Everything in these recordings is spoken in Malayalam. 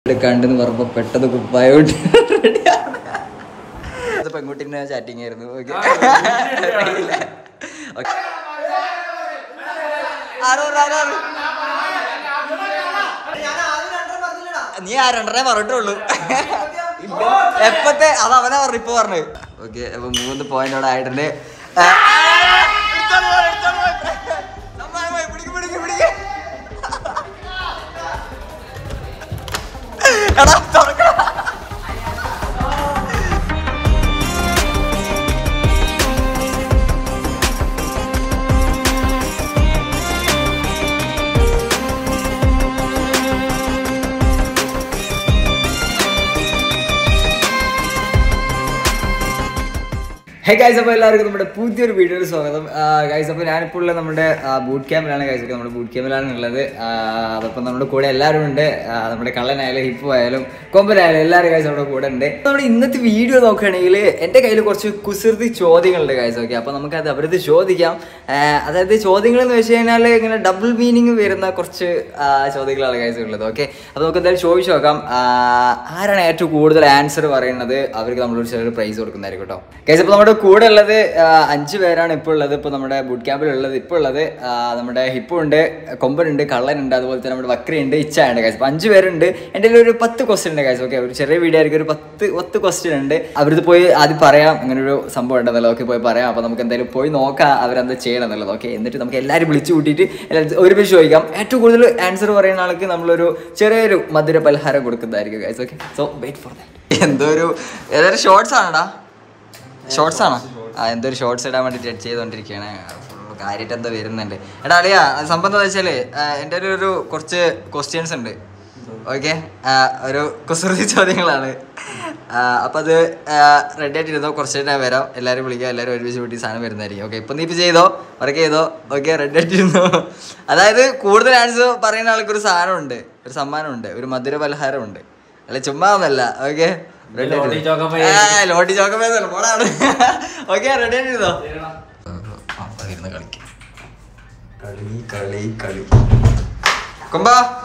കണ്ടെന്ന് പറഞ്ഞപ്പോ പെട്ടെന്ന് കുപ്പായോട്ട് പെൺകുട്ടിന്റെ ചാറ്റിംഗ് ആയിരുന്നു ഓക്കെ നീ ആ രണ്ടരേ പറഞ്ഞിട്ടുള്ളൂ എപ്പത്തെ അത് അവനാ പറഞ്ഞു ഇപ്പൊ പറഞ്ഞു ഓക്കെ അപ്പൊ മൂന്ന് പോയിന്റ് അവിടെ ആയിട്ടുണ്ട് ആ, എടുത്തോണ്ട് പോ, എടുത്തോണ്ട് പോ. സമ്മാനം പോയി, പിടിക്ക്, പിടിക്ക്, പിടിക്ക്. എടാ തുറക്കടാ. ഹേ ഗൈസ് അപ്പോൾ എല്ലാവർക്കും നമ്മുടെ പുതിയൊരു വീഡിയോയിൽ സ്വാഗതം ഗൈസ് അപ്പോൾ ഞാനിപ്പോൾ ഉള്ള നമ്മുടെ ബൂട്ട് ക്യാമ്പിലാണ് ഗൈസ് ഒക്കെ നമ്മുടെ ബൂട്ട് ക്യാമ്പിലാണ് ഉള്ളത് അതപ്പോൾ നമ്മുടെ കൂടെ എല്ലാവരും ഉണ്ട് ആ, നമ്മുടെ കള്ളനായാലും ഹിപ്പ് ആയാലും കൊമ്പനായാലും എല്ലാവരും ഗൈസ് നമ്മുടെ കൂടെ ഉണ്ട് നമ്മുടെ ഇന്നത്തെ വീഡിയോ നോക്കുകയാണെങ്കിൽ എൻ്റെ കയ്യിൽ കുറച്ച് കുസൃതി ചോദ്യങ്ങളുണ്ട് ഗൈസ് ഓക്കെ അപ്പോൾ നമുക്കത് അവരത് ചോദിക്കാം ആ, അതായത് ചോദ്യങ്ങൾ എന്ന് വെച്ച് കഴിഞ്ഞാൽ ഇങ്ങനെ ഡബിൾ മീനിങ് വരുന്ന കുറച്ച് ആ, ചോദ്യങ്ങളാണ് ഗൈസ് ഉള്ളത് ഓക്കെ അപ്പോൾ നമുക്ക് എന്തായാലും ചോദിച്ചു നോക്കാം ആ, ആരാണ് ഏറ്റവും കൂടുതൽ ആൻസർ പറയുന്നത് അവർക്ക് നമ്മളൊരു ചെറിയൊരു പ്രൈസ് കൊടുക്കുന്നതായിരിക്കും കേട്ടോ ഗൈസ് അപ്പോൾ നമ്മുടെ കൂടെ ഉള്ളത് ആ, അഞ്ച് പേരാണ് ഇപ്പോൾ ഉള്ളത് ഇപ്പോൾ നമ്മുടെ ബുട്ട് ക്യാമ്പിൽ ഉള്ളത് ഇപ്പോൾ ഉള്ളത് ആ, നമ്മുടെ ഹിപ്പു ഉണ്ട് കൊമ്പനുണ്ട് കള്ളനുണ്ട് അതുപോലെ തന്നെ നമ്മുടെ വക്രി ഉണ്ട് ഇച്ച ഉണ്ട് ഗൈസ് അപ്പോൾ അഞ്ച് പേരുണ്ട് എൻ്റെ കയ്യിൽ ഒരു പത്ത് ക്വസ്റ്റ്യൻ ഉണ്ട് ഗൈസ് ഓക്കെ ഒരു ചെറിയ വീഡിയോ ആയിരിക്കും ഒരു പത്ത് പത്ത് ക്വസ്റ്റ്യൻ ഉണ്ട് അവരത് പോയി ആദ്യം പറയാം അങ്ങനെ ഒരു സംഭവം ഉണ്ടെന്നല്ലോ ഓക്കെ പോയി പറയാം അപ്പോൾ നമുക്ക് എന്തായാലും പോയി നോക്കാം അവരെന്താ ചെയ്യണം എന്നുള്ളത് ഓക്കെ എന്നിട്ട് നമുക്ക് എല്ലാവരും വിളിച്ചു കൂട്ടിയിട്ട് എല്ലാവരും ഒരുമിച്ച് ചോദിക്കാം ഏറ്റവും കൂടുതൽ ആൻസർ പറയുന്ന ആൾക്ക് നമ്മളൊരു ചെറിയൊരു മധുര പലഹാരം കൊടുക്കുന്നതായിരിക്കും guys okay so wait for that എന്തോ ഒരു ഏതായാലും ഷോർട്സ് ആണോടാ ഷോർട്സ് ആണോ ആ എന്തോ ഒരു ഷോർട്സ് ഇടാൻ വേണ്ടി ജഡ്ജ് ചെയ്തോണ്ടിരിക്കുകയാണ് ഫുൾ കാര്യമായിട്ട് എന്തോ വരുന്നുണ്ട് എടാ അളിയാ അത് സംഭവം എന്താ വെച്ചാല് ആ, എൻ്റെ ഒരു ഒരു കുറച്ച് ക്വസ്റ്റ്യൻസ് ഉണ്ട് ഓക്കെ ഒരു കുസൃതി ചോദ്യങ്ങളാണ് ആ, അപ്പൊ അത് റെഡി ആയിട്ടിരുന്നോ കുറച്ച് നേരം വരാം എല്ലാവരും വിളിക്കാം എല്ലാവരും ഒരുമിച്ച് കൂട്ടി സാധനം വരുന്നതായിരിക്കും ഓക്കെ ഇപ്പൊ നീ ഇപ്പൊ ചെയ്തോ വർക്ക് ചെയ്തോ ഓക്കെ റെഡി ആയിട്ടിരുന്നോ അതായത് കൂടുതൽ ആൻസർ പറയുന്ന ആൾക്ക് ഒരു സാധനം ഉണ്ട് ഒരു സമ്മാനം ഉണ്ട് ഒരു മധുര പലഹാരം ഉണ്ട് അല്ല ചുമ്മാ ഒന്നല്ല ഓക്കെ റെഡി ലോട്ടി ചോക്കമേന്നല്ല പോടാണ് ഓക്കെ റെഡി ആയിട്ടിരുന്നോ ഇരുന്ന് കളിക്കാം കളി കളി കളി കൊമ്പ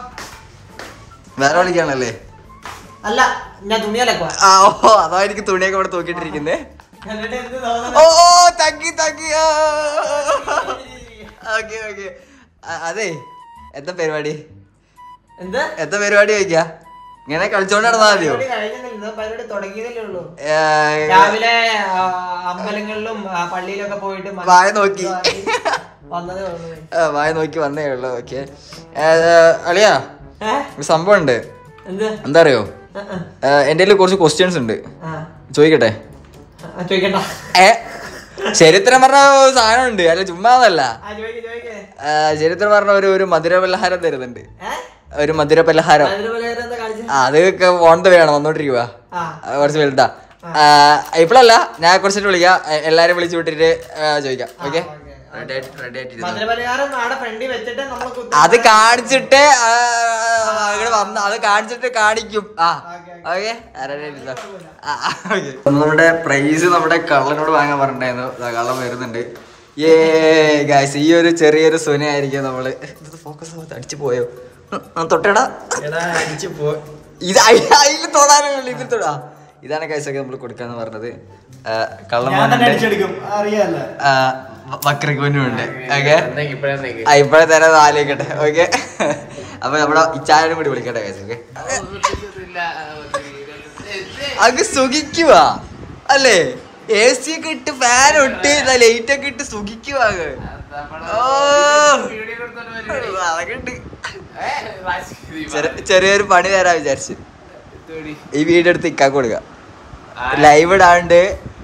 വേറെ കളിക്കാണല്ലേ അല്ല ഞാൻ തുണിയലക്കുവാ ആ ഓ അതായിരിക്കും തുണിയൊക്കെ ഇവിടെ തൂക്കിയിട്ടിരിക്കുന്നേ എന്നിട്ട് എന്ത് തോന്നുന്നു? ഓ ഓ തക്കി തക്കി ഓക്കെ ഓക്കെ അതെ എന്താ പരിപാടി എന്ത് എന്താ പരിപാടി ചോദിക്കാ ഇങ്ങനെ കളിച്ചോണ്ട് നടന്നാ മതിയോ പരിപാടി കഴിഞ്ഞില്ല പരിപാടി തുടങ്ങിയതല്ലേ ഉള്ളൂ ഏ, രാവിലെ ആ, അമ്പലങ്ങളിലും ആ, പള്ളിയിലൊക്കെ പോയിട്ട് മ- വായ നോക്കി. വന്നതേ ഉള്ളൂ ആ, വായ നോക്കി വന്നേ ഉള്ളു ഓക്കെ അളിയാ ഏ? ഒരു സംഭവം ഉണ്ട് എന്ത് എന്താ അറിയോ ആ, ആ, എൻ്റെ കയ്യിൽ കുറച്ച് ക്വസ്റ്റ്യൻസ് ഉണ്ട് ആ. ചോദിക്കട്ടെ ആ, ചോദിക്കണ്ട ഏ ചരിത്രം പറഞ്ഞ സാധനം ഉണ്ട് അല്ല ചുമ്മാ അതല്ല ആ ചോദിക്ക് ചോദിക്ക് ആ, ചരിത്രം പറഞ്ഞ ഒരു ഒരു മധുര പലഹാരം തരുന്നുണ്ട് ഏ? ഒരു മധുര പലഹാരം അതിന് പോലെ വേറെ എന്താ കാണിച്ചേ? ആ, അതൊക്കെ ഓൺ ദ വേണം വന്നോണ്ടിരിക്കുക ആ കുറച്ച് വലുതാ ഇപ്പോഴല്ല ഞാൻ കുറച്ചിട്ട് വിളിക്കാം എ- എല്ലാരും വിളിച്ചു വിട്ടിട്ട് ആ, ചോദിക്കാം ഓക്കെ റെഡി ആയിട്ട് റെഡി ആയിട്ടിരുന്നു മധുരപലഹാരം ആടെ ഫ്രണ്ടിൽ വെച്ചിട്ട് നമ്മൾ അത് കാണിച്ചിട്ട് ആ, അങ്ങട് വന്ന അത് കാണിച്ചിട്ട് കാണിക്കും ആ ഓക്കെ നമ്മുടെ പ്രൈസ് നമ്മുടെ കള്ളനോട് വാങ്ങാൻ പറഞ്ഞിട്ടുണ്ടായിരുന്നു ദാ കള്ളൻ വരുന്നുണ്ട് ഏ ഗായ്സ് ഈ ഒരു ചെറിയൊരു സുനയായിരിക്കും നമ്മള് ഫോക്കസ് അടിച്ചു പോയോ ആ, തൊട്ടേടാ ഇത് അതിൽ തൊടാനുള്ള ഇതിൽ തൊടാ ഇതാണ് ഗൈസൊക്കെ നമ്മൾ കൊടുക്കാന്ന് പറഞ്ഞത് ആ, കള്ളൻ വന്നിട്ടുണ്ട് ആ, വ- വക്രക്കുനും ഉണ്ട് ഓക്കെ ആ ഇപ്പഴേ തന്നെ ആലോചിക്കട്ടെ ഓക്കെ അപ്പൊ നമ്മുടെ ഇച്ചാനും കൂടി വിളിക്കട്ടെ കേസ് ഓക്കെ അങ്ങ് സുഖിക്കുക അല്ലേ എ സി ഒക്കെ ഇട്ട് ഫാൻ ഇട്ട് ലൈറ്റ് ഒക്കെ ഇട്ട് സുഖിക്കുക അങ്ങ് ഓ അതൊക്കെ ഉണ്ട് ചെറിയ- ചെറിയൊരു പണി തരാ വിചാരിച്ചു ഈ വീഡിയോ എടുത്ത് ഇക്കാൻ കൊടുക്ക ലൈവ് ഇടാണ്ട്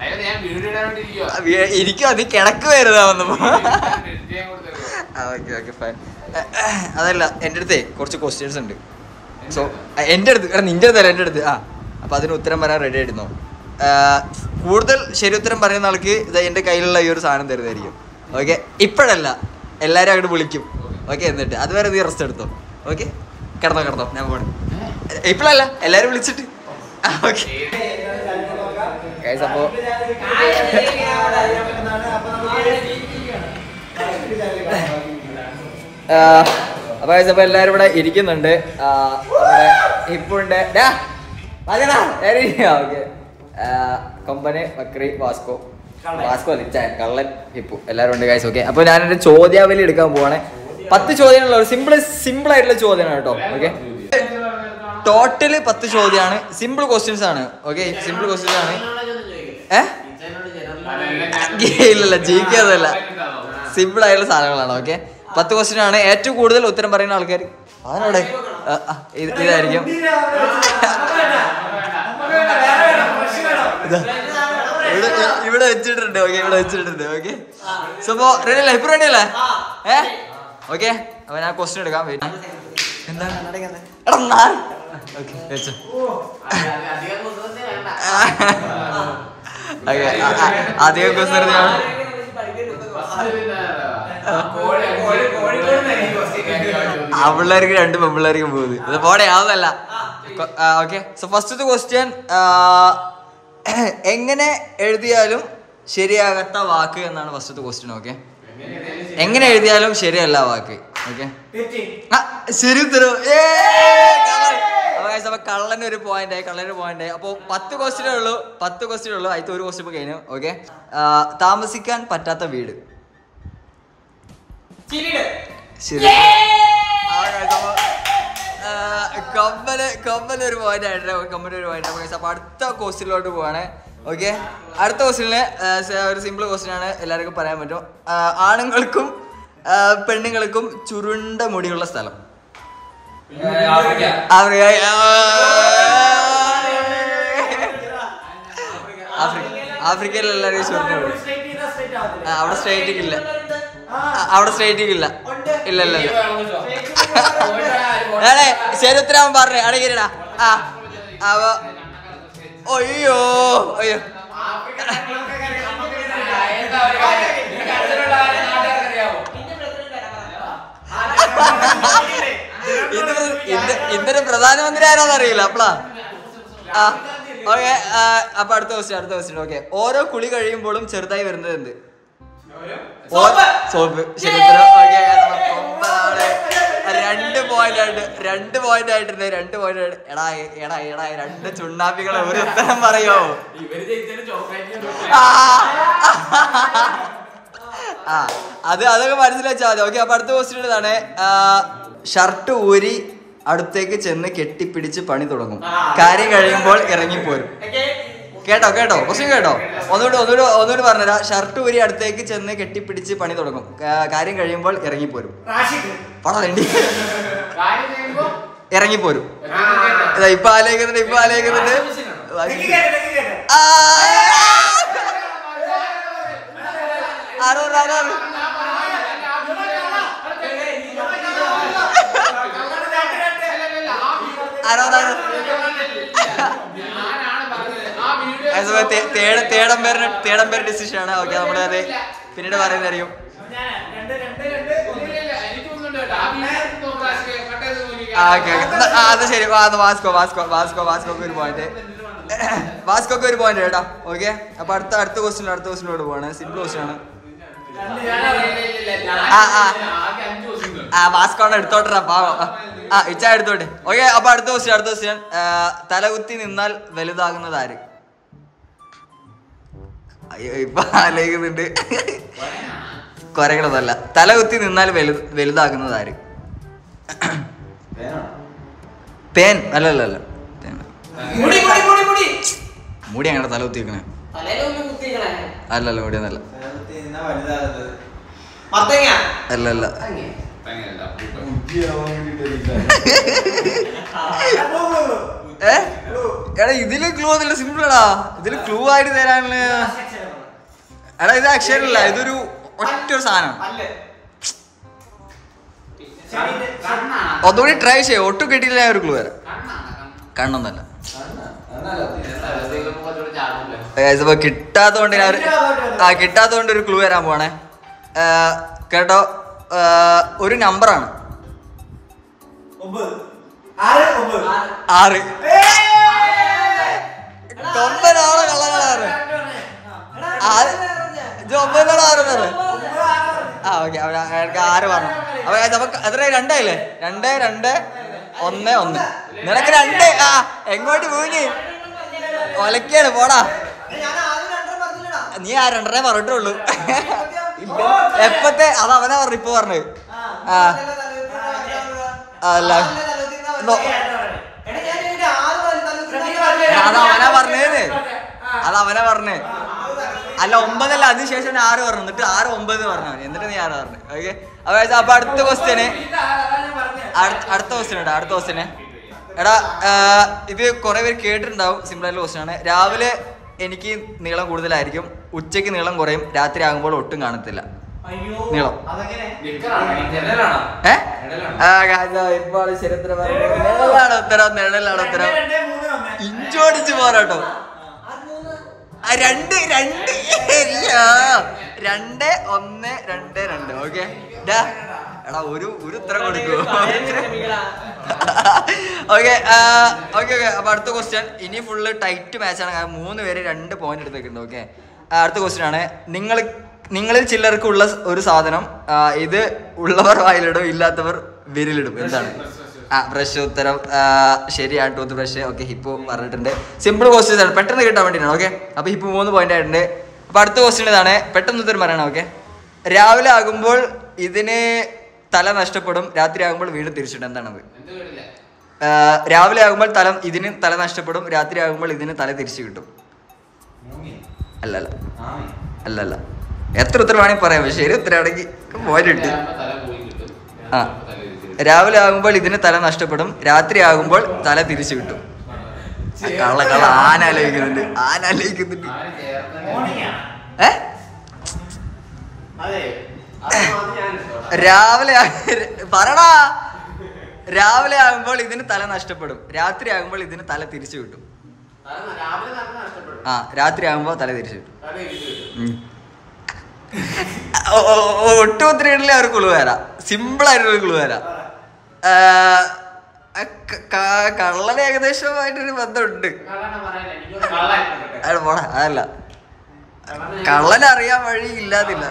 വീ- ഇരിക്കും അത് കിടക്ക് വരുന്ന വന്നപ്പോ ഓക്കെ ഓക്കെ ഫൈൻ അതല്ല എൻ്റെ അടുത്തേ കുറച്ച് ക്വസ്റ്റ്യൻസ് ഉണ്ട് സോ എൻ്റെ അടുത്ത് എടാ നിൻ്റെ അടുത്തല്ല എൻ്റെ അടുത്ത് ആ അപ്പോൾ അതിന് ഉത്തരം പറയാൻ റെഡി ആയിരുന്നോ ആ, കൂടുതൽ ശരി ഉത്തരം പറയുന്ന ആൾക്ക് ഇത് എൻ്റെ കയ്യിലുള്ള ഈ ഒരു സാധനം തരുന്നതായിരിക്കും ഓക്കെ ഇപ്പോഴല്ല എല്ലാവരും അങ്ങോട്ട് വിളിക്കും ഓക്കെ എന്നിട്ട് അതുവരെ നീ റെസ്റ്റ് എടുത്തോ ഓക്കെ കിടന്നോ കിടന്നോ ഞാൻ പോണേ ഇപ്പോഴല്ല എല്ലാവരും വിളിച്ചിട്ട് ഓക്കെ അപ്പോൾ അപ്പോൾ അപ്പോൾ എല്ലാവരും ഇവിടെ ഇരിക്കുന്നുണ്ട് ആ, നമ്മുടെ ഹിപ്പുണ്ട് ഡാ, വാങ്ങടാ. ഏറി. ആ, okay. ആ, കൊമ്പന് ബക്രി വാസ്കോ വാസ്കോ അല്ല ഇച്ചായൻ കള്ളൻ ഹിപ്പു എല്ലാവരും ഉണ്ട് കാഴ്ച ഓക്കെ അപ്പൊ ഞാൻ എന്റെ ചോദ്യാവലി എടുക്കാൻ പോവാണ് പത്ത് ചോദ്യങ്ങളുള്ള ഒരു സിമ്പിൾ സിമ്പിൾ ആയിട്ടുള്ള ചോദ്യമാണ് കേട്ടോ ഓക്കെ ടോട്ടല് പത്ത് ചോദ്യമാണ് സിമ്പിൾ ക്വസ്റ്റ്യൻസ് ആണ് ഓക്കെ സിമ്പിൾ ക്വസ്റ്റ്യൻസ് ആണ് ഏഹ് ഇല്ലല്ല ജി കെ അതല്ല സിമ്പിൾ ആയിട്ടുള്ള സാധനങ്ങളാണ് ഓക്കെ പത്ത് ക്വസ്റ്റ്യൻ ആണ് ഏറ്റവും കൂടുതൽ ഉത്തരം പറയുന്ന ആൾക്കാർ അതിനോടെ ഇതായിരിക്കും ഇതാ. ഇവിടെ ഇവിടെ വെച്ചിട്ടുണ്ട് ഓക്കെ ഇവിടെ വെച്ചിട്ടുണ്ട് ഓക്കെ സോ ഇപ്പോ റെഡി അല്ലേ ഇപ്പൊ റെഡി അല്ലേ ഏ ഓക്കെ അപ്പൊ ഞാൻ ക്വസ്റ്റ്യൻ എടുക്കാം വെയിറ്റ് എന്താണ് എടാ നാല് ഓക്കെ വെച്ചോ ഓക്കെ അധികം ക്വസ്റ്റ്യൻ ഞാൻ ആ പിള്ളേർക്ക് രണ്ട് പെൺപിള്ളേർക്കും പോകുന്നത് ഇത് പോടെ യാതൊന്നല്ല ഓക്കെ സോ ഫസ്റ്റത്തെ ക്വസ്റ്റ്യൻ എങ്ങനെ എഴുതിയാലും ശരിയാകാത്ത വാക്ക് എന്നാണ് ഫസ്റ്റത്തെ ക്വസ്റ്റ്യൻ ഓക്കെ എങ്ങനെ എഴുതിയാലും ശരിയല്ല ആ വാക്ക് ഓക്കെ ശരി ഉത്തരം അപ്പൊ guys, അപ്പൊ കള്ളന് ഒരു പോയിന്റ് ആയി കള്ളന് പോയിന്റ് ആയി അപ്പൊ പത്ത് ക്വസ്റ്റ്യനേ ഉള്ളൂ പത്ത് ക്വസ്റ്റ്യൻ ഉള്ളൂ അതിൽ ഒരു ക്വസ്റ്റ്യൻ ഇപ്പൊ കഴിഞ്ഞു ഓക്കെ താമസിക്കാൻ പറ്റാത്ത വീട് ശരി ആ, guys, അപ്പൊ, ആ, കമ്മല് കമ്മല് ഒരു പോയിന്റ് ആയിട്ട് കമ്മല് ഒരു പോയിന്റ് അപ്പൊ guys, അപ്പൊ അടുത്ത ക്വസ്റ്റ്യനിലോട്ട് പോവാണ് ഓക്കെ അടുത്ത ക്വസ്റ്റ്യനില് ഒരു സിമ്പിൾ ക്വസ്റ്റ്യൻ ആണ് എല്ലാവർക്കും പറയാൻ പറ്റും ആ, ആണുങ്ങൾക്കും ആ, പെണ്ണുങ്ങൾക്കും ചുരുണ്ട മുടിയുള്ള സ്ഥലം ആഫ്രിക്ക ആ, ആഫ്രിക്ക ആഫ്രിക്കയിൽ എല്ലാവരും ചുരുണ്ട മുടി ആ, അവിടെ സ്ട്രൈറ്റിംഗ് ഇല്ല ആ, അവിടെ സ്ട്രൈറ്റിംഗ് ഇല്ല ഇല്ല ഇല്ല ഇല്ല അതെ ശരി ഉത്തരം പറഞ്ഞേ അടങ്ങിരടാ ആ അവ അയ്യോ അയ്യോ ഇത് ഇന്ത്യ ഇന്ത്യയുടെ പ്രധാനമന്ത്രി ആരാന്ന് അറിയില്ല അപ്പളാ ആ ഓക്കെ അപ്പൊ അടുത്ത ക്വസ്റ്റ്യൻ അടുത്ത ക്വസ്റ്റ്യൻ ഓക്കെ ഓരോ കുളി കഴിയുമ്പോഴും ചെറുതായി വരുന്നത് എന്ത് സോപ്പ് ശരി ഉത്തരം ഓക്കെ രണ്ട് പോയിന്റ് ആയിട്ട് രണ്ട് പോയിന്റ് ആയിട്ടുണ്ട് രണ്ട് പോയിന്റ് ആയിട്ട് എടാ എടാ എടാ രണ്ട് ചുണ്ണാപ്പികളെ ഒരു ഉത്തരം പറയോ ആ. ആ അത് അതൊക്കെ മനസ്സിലാച്ചാൽ മതി ഓക്കെ അപ്പൊ അടുത്ത ക്വസ്റ്റ്യൻ ഇതാണ് ഷർട്ട് ഊരി അടുത്തേക്ക് ചെന്ന് കെട്ടിപ്പിടിച്ച് പണി തുടങ്ങും കാര്യം കഴിയുമ്പോൾ ഇറങ്ങിപ്പോരും കേട്ടോ കേട്ടോ ക്വസ്റ്റ്യൻ കേട്ടോ ഒന്നുകൂടി ഒന്നുകൂടി ഒന്നുകൂടി പറഞ്ഞുതരാം ഷർട്ട് ഊരി അടുത്തേക്ക് ചെന്ന് കെട്ടിപ്പിടിച്ച് പണി തുടങ്ങും കാ- കാര്യം കഴിയുമ്പോൾ ഇറങ്ങിപ്പോരും പടവേണ്ടി ഇറങ്ങിപ്പോരും ഇതാ ഇപ്പൊ ആലോചിക്കുന്നുണ്ട് ഇപ്പൊ ആലോചിക്കുന്നുണ്ട് ആ! ആരോ ആരോ ആരോ. ആരോ ആരോ. അത് തേ- തേട- തേടം പേരുടെ തേടം പേരുടെ ഡിസിഷൻ ആണ് ഓക്കെ നമ്മളത് പിന്നീട് പറയുന്നതായിരിക്കും ആ, okay, okay. എന്നാ, ആ, അത് ശരി വാ, അത് വാസ്കോ വാസ്കോ വാസ്കോ വാസ്കോക്ക് ഒരു പോയിന്റ് വാസ്കോക്ക് ഒരു പോയിന്റ് കേട്ടോ ഓക്കെ അപ്പൊ അടുത്ത അടുത്ത ക്വസ്റ്റ്യൻ അടുത്ത ക്വസ്റ്റ്യനോട് പോവാണ് സിമ്പിൾ ക്വസ്റ്റ്യൻ ആണ് ആ, ആ. ആ വാസ്കോണ് എടുത്തോട്ടെ പാവം ആ ഇച്ച എടുത്തോട്ടെ ഓക്കെ അപ്പൊ അടുത്ത ക്വസ്റ്റ്യൻ അടുത്ത ക്വസ്റ്റ്യൻ തലകുത്തി നിന്നാൽ വലുതാകുന്നത് ആര് അയ്യോ ഇപ്പൊ ആലോചിക്കുന്നുണ്ട് കൊരകളതല്ല തലകുത്തി നിന്നാൽ വലു വലുതാകുന്നത് ആര് പേൻ അല്ല അല്ല അല്ല പേൻ. മുടി അങ്ങനെ തലകുത്തി വെക്കണേ അല്ലല്ല മുടിയൊന്നല്ല അല്ല അല്ല ഏ എടാ ഇതില് ക്ലൂ ഒന്നുമില്ല സിമ്പിൾ എടാ ഇതില് ക്ലൂ ആയിട്ട് തരാനുള്ള എടാ ഇത് അക്ഷരല്ല ഇതൊരു ഒറ്റ ഒരു സാധനം ഒന്നുകൂടി ട്രൈ ചെയ്യാം ഒട്ടും കിട്ടിയില്ല ഞാൻ ഒരു ക്ലൂ തരാം കണ്ണൊന്നല്ല Guys, അപ്പൊ കിട്ടാത്തോണ്ട് ഞാൻ ഒരു- ആ കിട്ടാത്തോണ്ട് ഒരു ക്ലൂ തരാൻ പോണേ ആ, കേട്ടോ ആ, ഒരു നമ്പറാണ് ആറ് ഒമ്പതാണോ കള്ളനാണ് ആറ് ഇത് ഒമ്പതിനാണോ ആറ് എന്ന് പറഞ്ഞത്? ആ ഓക്കെ അയാൾക്ക് ആറ് പറഞ്ഞു അപ്പൊ guys, അപ്പൊ എത്ര രണ്ടായില്ലേ രണ്ട് രണ്ട് ഒന്ന് ഒന്ന് നിനക്ക് രണ്ട് ആ എങ്ങോട്ട് പോയി ഒലക്കാണ് പോടാ നീ ആ രണ്ടരേ പറഞ്ഞിട്ടുള്ളൂ എപ്പത്തെ അത് അവനാ പറഞ്ഞു ഇപ്പൊ പറഞ്ഞു ആ അല്ല നോ. അത് അവനാ പറഞ്ഞേന്ന് അത് അവനാ പറഞ്ഞേ അല്ല ഒമ്പതല്ല അതിനുശേഷം ഞാൻ ആറ് പറഞ്ഞു എന്നിട്ട് ആറ് ഒമ്പത് പറഞ്ഞു അവന്. എന്നിട്ട് നീ ആറ് പറഞ്ഞു ഓക്കെ അപ്പൊ guys, അപ്പൊ അടുത്ത ക്വസ്റ്റ്യന് അടുത്ത ക്വസ്റ്റ്യൻ ഇടാ അടുത്ത ക്വസ്റ്റ്യന് എടാ ആ, ഇത് കുറെ പേര് കേട്ടിട്ടുണ്ടാവും സിമ്പിൾ ആയിട്ടുള്ള ക്വസ്റ്റ്യൻ ആണ് രാവിലെ എനിക്ക് നീളം കൂടുതലായിരിക്കും ഉച്ചയ്ക്ക് നീളം കുറയും രാത്രി ആകുമ്പോൾ ഒട്ടും കാണത്തില്ല നീളം ഏ ആ ഗായ്സ്, ഇപ്പൊ ആള് ശരി ഉത്തരം പറഞ്ഞു. നിഴലാണ് ഉത്തരം നിഴലാണ് ഉത്തരം ഇഞ്ചോടിച്ച് പോരാട്ടോ ആ, രണ്ട് രണ്ട് ഇല്ല. രണ്ട് ഒന്ന് രണ്ട് രണ്ട് ഓക്കെ എടാ ഒരു ഒരു ഉത്തരം കൊടുക്കൂ ഓക്കെ ഓക്കെ ഓക്കെ അപ്പൊ അടുത്ത ക്വസ്റ്റ്യൻ ഇനി ഫുള്ള് ടൈറ്റ് മാച്ച് ആണ് കാരണം മൂന്ന് പേര് രണ്ട് പോയിന്റ് എടുത്തേക്കുന്നുണ്ട് ഓക്കെ അടുത്ത ക്വസ്റ്റ്യൻ ആണ് നിങ്ങൾ നിങ്ങളിൽ ചിലർക്കുള്ള ഒരു സാധനം ആ, ഇത് ഉള്ളവർ വായിലിടും ഇല്ലാത്തവർ വിരലിടും എന്താണ് ആ ബ്രഷ് ഉത്തരം ആ, ശരിയാണ് ടൂത്ത് ബ്രഷ് ഓക്കെ ഹിപ്പോ പറഞ്ഞിട്ടുണ്ട് സിമ്പിൾ ക്വസ്റ്റ്യൻ ആണ് പെട്ടെന്ന് കിട്ടാൻ വേണ്ടിയിട്ടാണ് ഓക്കെ അപ്പൊ ഹിപ്പോ മൂന്ന് പോയിന്റ് ആയിട്ടുണ്ട് അപ്പൊ അടുത്ത ക്വസ്റ്റ്യൻ ഇതാണ് പെട്ടെന്ന് ഉത്തരം പറയണം ഓക്കെ രാവിലെ ആകുമ്പോൾ ഇതിന് തല നഷ്ടപ്പെടും രാത്രി ആകുമ്പോൾ വീണ്ടും തിരിച്ചിടും എന്താണത് ആ, രാവിലെ ആകുമ്പോൾ തല ഇതിന് തല നഷ്ടപ്പെടും രാത്രി ആകുമ്പോൾ ഇതിന് തല തിരിച്ചു കിട്ടും അല്ലല്ല അല്ലല്ല എത്ര ഉത്തരം വേണമെങ്കിൽ പറയാം പക്ഷേ ശരി ഉത്തരമാണെങ്കിൽ പോയിട്ട് ആ രാവിലെ ആകുമ്പോൾ ഇതിന് തല നഷ്ടപ്പെടും രാത്രി ആകുമ്പോൾ തല തിരിച്ചു കിട്ടും ആ, കള്ള കള്ള ആന ആലോചിക്കുന്നുണ്ട് ആന ആലോചിക്കുന്നുണ്ട് ഏ രാവിലെ ആ- പറടാ രാവിലെ ആകുമ്പോൾ ഇതിന് തല നഷ്ടപ്പെടും രാത്രി ആകുമ്പോൾ ഇതിന് തല തിരിച്ചു കിട്ടും ആ രാത്രി ആകുമ്പോൾ തല തിരിച്ചു കിട്ടും ഉം. ഒ- ഒ- ഒ- ഒട്ടും ഉത്തരയിടില്ല ഒരു കുളു വരാം സിമ്പിൾ ആയിട്ടൊരു കുളു വരാം ആ, ക- ക- കള്ളന് ഏകദേശമായിട്ടൊരു ബന്ധമുണ്ട് അത് പോടാ അതല്ല കള്ളൻ അറിയാൻ വഴി ഇല്ലാതില്ല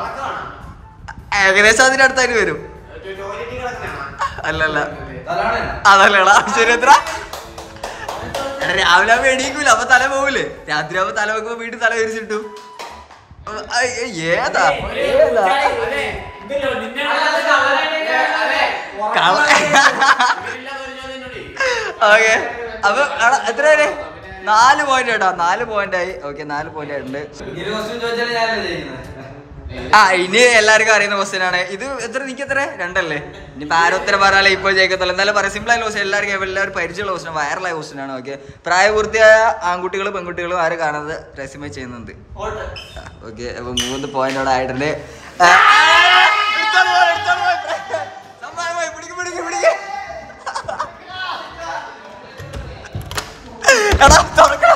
ഏകദേശം അതിനടുത്തായിട്ട് വരും അല്ലല്ല അതല്ലടാ ശരി എത്ര എടാ രാവിലെ ആവുമ്പോ എണീക്കൂല അപ്പൊ തല പോവൂലേ രാത്രി ആവുമ്പോ തല വെക്കുമ്പോ വീട്ടിൽ തല വിരിച്ചിട്ടു ഏതാ ഏതാ കള ഓക്കെ അപ്പൊ എടാ, എത്ര പേര് നാല് പോയിന്റ് കേട്ടോ നാല് പോയിന്റ് ആയി ഓക്കെ നാല് പോയിന്റ് ആയിട്ടുണ്ട് ആ ഇനി എല്ലാവർക്കും അറിയുന്ന ക്വസ്റ്റ്യൻ ആണ് ഇത് എത്ര നിനക്ക് എത്ര രണ്ടല്ലേ ഇനിയിപ്പോ ആരോത്തരം പറയാലേ ഇപ്പോൾ ജയിക്കത്തുള്ളൂ എന്നാലും പറയാം സിമ്പിൾ ആയ ക്വസ്റ്റ്യൻ എല്ലാവർക്കും എല്ലാവരും പരിചയമുള്ള ക്വസ്റ്റ്യൻ വൈറലായ ക്വസ്റ്റ്യൻ ആണ് ഓക്കെ പ്രായപൂർത്തിയായ ആൺകുട്ടികളും പെൺകുട്ടികളും ആരും കാണാതെ റെസ്യൂമേ ചെയ്യുന്നുണ്ട് ഓക്കെ അപ്പൊ മൂന്ന് പോയിന്റ് അവിടെ ആയിട്ടുണ്ട് ആ, എടുത്തോളൂ, എടുത്തോളൂ, സമ്മാനം പോയി, പിടിക്ക്, പിടിക്ക്, പിടിക്ക്. എടാ തുറക്കടാ.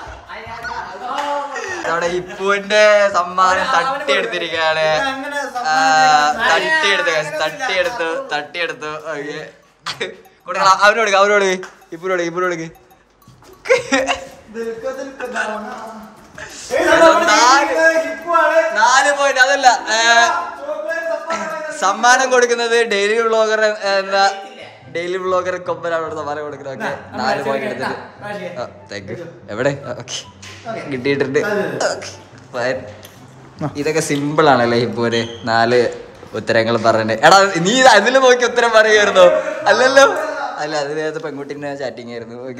നമ്മുടെ ഇപ്പുവിന്റെ സമ്മാനം തട്ടിയെടുത്തിരിക്കുകയാണ് ആ, തട്ടിയെടുത്ത് guys, തട്ടിയെടുത്തു തട്ടിയെടുത്തു ഓക്കെ കൊടുക്കണം അവരോട് കൊടുക്ക്, അവരോട് കൊടുക്ക്. ഇപ്പുരോട് ഇപ്പുരോട് കൊടുക്ക്. നാല് പോയിന്റ് അതല്ല ഏ, സമ്മാനം കൊടുക്കുന്നത് ഡെയിലി വ്ളോഗർ എന്താ ഡെയിലി വ്ളോഗർ കൊമ്പനാണ് സമ്മാനം കൊടുക്കുന്നത് ഓക്കെ നാല് പോയിന്റ് എടുത്തിട്ട് താങ്ക് യു എവിടെ ഓക്കെ കിട്ടിയിട്ടുണ്ട് Okay. Fine. ഇതൊക്കെ സിമ്പിൾ ആണല്ലേ ഇപ്പോര് നാല് ഉത്തരങ്ങൾ പറഞ്ഞിട്ട് എടാ നീ ഇത് അതിൽ നോക്കി ഉത്തരം പറയുമായിരുന്നോ അല്ലല്ലോ അല്ല അത് നേരത്തെ പെൺകുട്ടീനെ ചാറ്റിങ് ആയിരുന്നു ഓക്കെ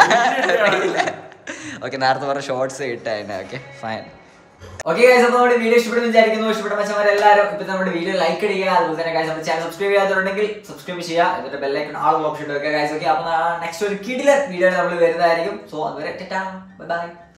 ഓക്കെ നേരത്തെ പറഞ്ഞ ഷോർട്സ് ഇട്ടായിരുന്നു ഓക്കെ ഫൈൻ ഓക്കെ ഗൈസ് അപ്പോൾ നമ്മുടെ വീഡിയോ ഇഷ്ടപ്പെടുന്നു വിചാരിക്കുന്നു ഇഷ്ടപ്പെട്ട മച്ചന്മാർ എല്ലാവരും ഇപ്പൊ നമ്മുടെ വീഡിയോ ലൈക്ക് അടിക്കുക അതുപോലെ തന്നെ ഗൈസ് നമ്മുടെ ചാനൽ സബ്സ്ക്രൈബ് ചെയ്യാത്തവരുണ്ടെങ്കിൽ സബ്സ്ക്രൈബ് ചെയ്യുക എന്നിട്ട് ബെല്ലൈക്കൺ ആൾ ഓപ്ഷൻ വെക്കുക ഗൈസ് ഓക്കെ അപ്പോൾ നെക്സ്റ്റ് ഒരു കിടിലൻ വീഡിയോ നമ്മൾ വരുന്നതായിരിക്കും സോ അതുവരെ ബൈ ബൈ